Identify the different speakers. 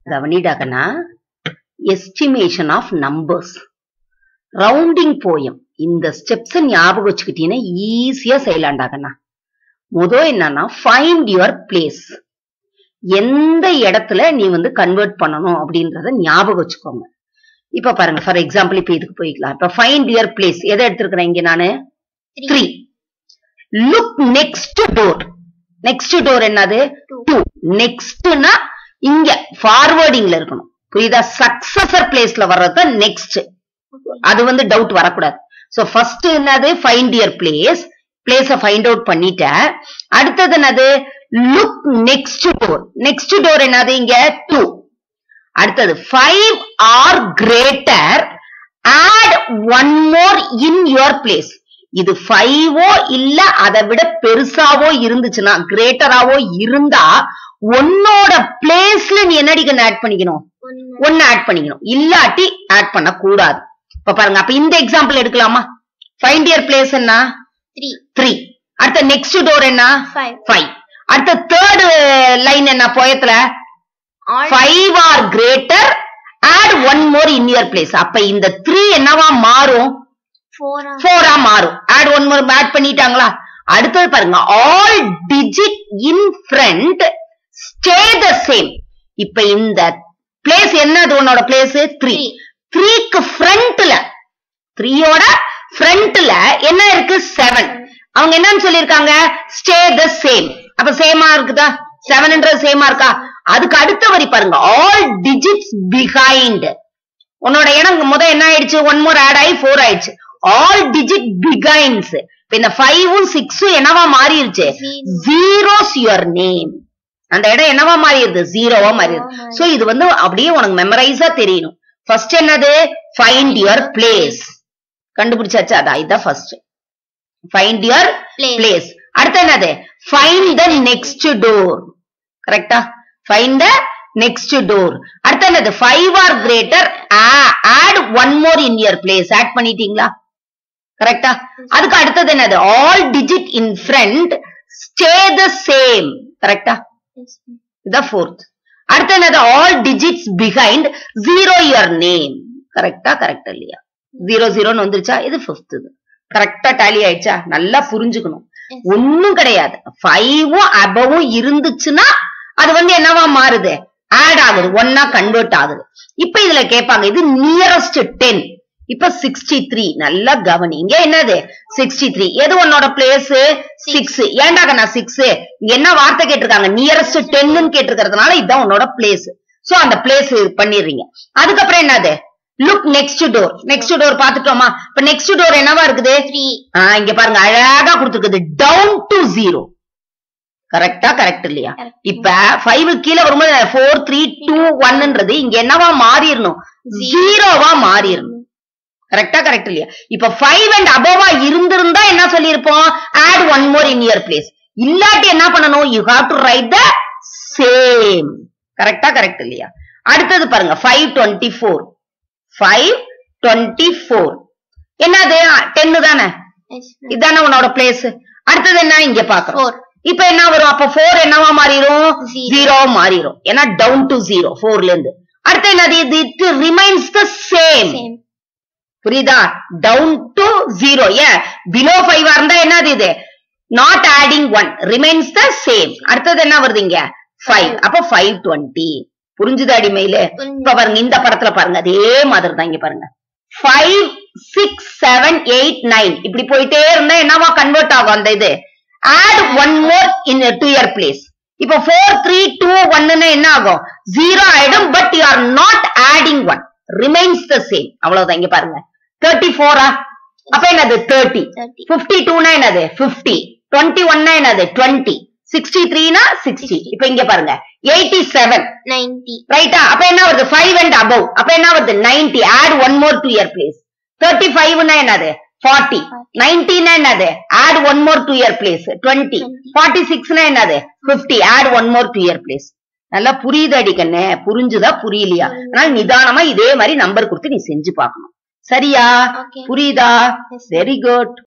Speaker 1: கவனிடாகனா estimation of numbers rounding poem இந்த steps ஞாபகம் வச்சுக்கிட்டீங்கன்னா ஈஸியா செய்யலாண்டாகண்ணா முதல் என்னன்னா ஃபைண்ட் யுவர் பிளேஸ் எந்த இடத்துல நீ வந்து கன்வெர்ட் பண்ணணும் அப்படின்றத ஞாபகம் வச்சுக்கோங்க இப்ப பாருங்க ஃபார் எக்ஸாம்பிள் இப்ப இதுக்கு போய்க்கலாம் இப்ப ஃபைண்ட் யுவர் பிளேஸ் எதை எடுத்திருக்கிறேன் இங்க நானு three look next door next door என்னது டூ நெக்ஸ்ட்னா இங்க ஃபார்வர்டிங்ல இருக்கணும் புரியுதா சக்சஸர் பிளேஸ்ல வர்றது நெக்ஸ்ட் அது வந்து டவுட் வரக்கூடாது சோ ஃபர்ஸ்ட் என்னது find your place place find out பண்ணிட்டேன் அடுத்தது என்னது look next door next door என்னது இங்க டூ அடுத்தது five or greater add one more in your place இது ஃபைவோ இல்ல அதை விட பெருசாவோ இருந்துச்சுன்னா கிரேட்டராவோ இருந்தா உன்னோட பிளேஸ்ல நீ என்னடிக்கு ஆட் பண்ணிக்கணும் ஒன்னு ஆட் பண்ணிக்கணும் இல்லாட்டி ஆட் பண்ண கூடாது இப்ப பாருங்க அப்ப இந்த எக்ஸாம்பிள் எடுக்கலாமா ஃபைண்ட் இயர் பிளேஸ் என்ன
Speaker 2: த்ரீ
Speaker 1: த்ரீ அடுத்த நெக்ஸ்ட் டோர் என்ன
Speaker 2: ஃபைவ்
Speaker 1: ஃபைவ் அடுத்த தேர்ட் லைன் என்ன போயத்துல
Speaker 2: all
Speaker 1: five or greater add one more in your place அப்ப இந்த த்ரீ என்னவா மாறும்
Speaker 2: ஃபோர்
Speaker 1: ஃபோரா மாறும் ஆட் ஒன் மோர் ஆட் பண்ணிட்டாங்களா அடுத்தது பாருங்க all digit in front stay the same இப்ப இந்த பிளேஸ் என்னது உன்னோட பிளேஸ் த்ரீ
Speaker 2: Three.
Speaker 1: த்ரீக்கு ஃப்ரண்ட்ல த்ரீயோட ஃப்ரண்ட்ல என்ன இருக்கு செவன் அவங்க என்னன்னு சொல்லிருக்காங்க ஸ்டே த சேம் அப்ப சேமா இருக்குதா செவன்ன்றது சேமா இருக்கா அதுக்கு அடுத்த வரி பாருங்க ஆல் டிஜிட்ஸ் பிஹைண்ட் உன்னோட இடம் முத என்ன ஆயிடுச்சு ஒன் மோர் ஆட் ஆகி ஃபோர் ஆயிடுச்சு ஆல் டிஜிட் பிகைன்ஸ் இப்ப இந்த ஃபைவும் சிக்ஸும் என்னவா மாறிடுச்சு
Speaker 2: Zero.
Speaker 1: ஜீரோஸ் யுவர் நேம் அந்த இடம் என்னவா மாறிடுது ஜீரோவா மாறிடுது சோ இது வந்து அப்படியே உனக்கு மெமரைஸா தெரியணும் ஃபர்ஸ்ட் என்னது ஃபைண்ட் யுவர் பிளேஸ் கண்டுபிடிச்சாச்சு அதான் இதுதான் first find your
Speaker 2: Place.
Speaker 1: Place அடுத்து என்னது ஃபைண்ட் த நெக்ஸ்ட் டோர் கரெக்டா ஃபைண்ட் த நெக்ஸ்ட் டோர் அடுத்து என்னது five or greater add one more in your place add பண்ணிட்டீங்களா கரெக்டா அதுக்கு அடுத்தது என்னது all digit in front stay the same கரெக்டா இதான் ஃபோர்த் அடுத்து என்னது all digits behind zero your name கரெக்டா கரெக்டா இல்லையா ஜீரோ ஜீரோன்னு வந்துருச்சா இது ஃபிஃப்த் கரெக்டா டேலி ஆயிடுச்சா நல்லா புரிஞ்சுக்கணும்
Speaker 2: Yes.
Speaker 1: ஒண்ணும் கிடையாது ஃபைவும் அபவும் இருந்துச்சுன்னா அது வந்து என்னவா மாறுது ஆட் ஆகுது ஒன்னா கன்வெர்ட் ஆகுது இப்ப இதுல கேட்பாங்க இது நியரஸ்ட் டென் இப்ப சிக்ஸ்டி த்ரீ நல்லா கவனிங்க என்னது சிக்ஸ்டி த்ரீ எது உன்னோட பிளேஸ் சிக்ஸ் ஏண்டாக நான் சிக்ஸ் என்ன வார்த்தை கேட்டிருக்காங்க நியரஸ்ட் டென்னு கேட்டிருக்கிறதுனால இதுதான் உன்னோட பிளேஸ் சோ அந்த பிளேஸ் பண்ணிடுறீங்க அதுக்கப்புறம் என்னது look next door next door பாத்துட்டோமா இப்ப நெக்ஸ்ட் டோர் என்னவா இருக்குது
Speaker 2: த்ரீ
Speaker 1: ஆ, இங்க பாருங்க அழகா கொடுத்துருக்குது டவுன் டு ஜீரோ கரெக்டா கரெக்ட் இல்லையா
Speaker 2: Correct.
Speaker 1: இப்ப ஃபைவ் கீழே வரும்போது ஃபோர் த்ரீ டூ ஒன்ன்றது இங்க என்னவா மாறிடணும் ஜீரோவா மாறிடணும் கரெக்டா கரெக்ட் இல்லையா இப்ப ஃபைவ் அண்ட் அபோவா இருந்திருந்தா என்ன சொல்லியிருப்போம் add one more in your place இல்லாட்டி என்ன பண்ணணும் you have to write the same கரெக்டா கரெக்ட் இல்லையா அடுத்தது பாருங்க five twenty four five twenty four என்னது டென்னு தானே இதானே உன்னோட பிளேஸ் அடுத்தது என்ன இங்க பாக்குறோம்
Speaker 2: ஃபோர்
Speaker 1: இப்ப என்ன வரும் அப்ப ஃபோர் என்னவா மாறிடும்
Speaker 2: Zero.
Speaker 1: ஜீரோ மாறிடும் ஏன்னா டவுன் டு ஜீரோ ஃபோர்ல இருந்து அடுத்து என்னது இது it remains the same
Speaker 2: same
Speaker 1: புரியுதா டவுன் டு ஜீரோ ஏன் பிலோ ஃபைவா இருந்தா என்னது இது not adding one remains the same அடுத்தது என்ன வருது இங்க ஃபைவ் அப்ப ஃபைவ் டுவெண்ட்டி புரிஞ்சுது அடிமையில
Speaker 2: புரிஞ்சுது.
Speaker 1: இப்ப பாருங்க இந்த படத்துல பாருங்க அதே மாதிரி தான் இங்க பாருங்க five six seven eight nine இப்படி போயிட்டே இருந்தா என்னவா கன்வெர்ட் ஆகும் அந்த இது add one more in to your place இப்ப ஃபோர் த்ரீ டூ ஒன்னு என்ன ஆகும் ஜீரோ ஆயிடும் but you are not adding one remains the same அவ்வளவுதான் இங்க பாருங்க தேர்ட்டி ஃபோரா அப்ப என்னது தேர்ட்டி
Speaker 2: தேர்ட்டி
Speaker 1: பிப்டி டூனா என்னது பிப்டி டுவெண்ட்டி ஒன்னா என்னது டுவெண்ட்டி சிக்ஸ்டி த்ரீனா சிக்ஸ்டி இப்ப இங்க பாருங்க எயிட்டி செவன்
Speaker 2: நைன்டி
Speaker 1: ரைட்டா அப்ப என்ன வருது ஃபைவ் அண்ட் அபவ் அப்ப என்ன வருது ninety add one more to your place thirty ஃபைவ்னா என்னது ஃபார்ட்டி நைன்டினா என்னது add one more to your place twenty forty சிக்ஸ்னா என்னது fifty add one more to your place நல்லா புரியுது அடிக்கண்ணே புரிஞ்சுதா புரியலையா அதனால நிதானமா இதே மாதிரி நம்பர் கொடுத்து நீ செஞ்சு பார்க்கணும் சரியா
Speaker 2: Okay.
Speaker 1: புரியுதா
Speaker 2: Yes.
Speaker 1: Very good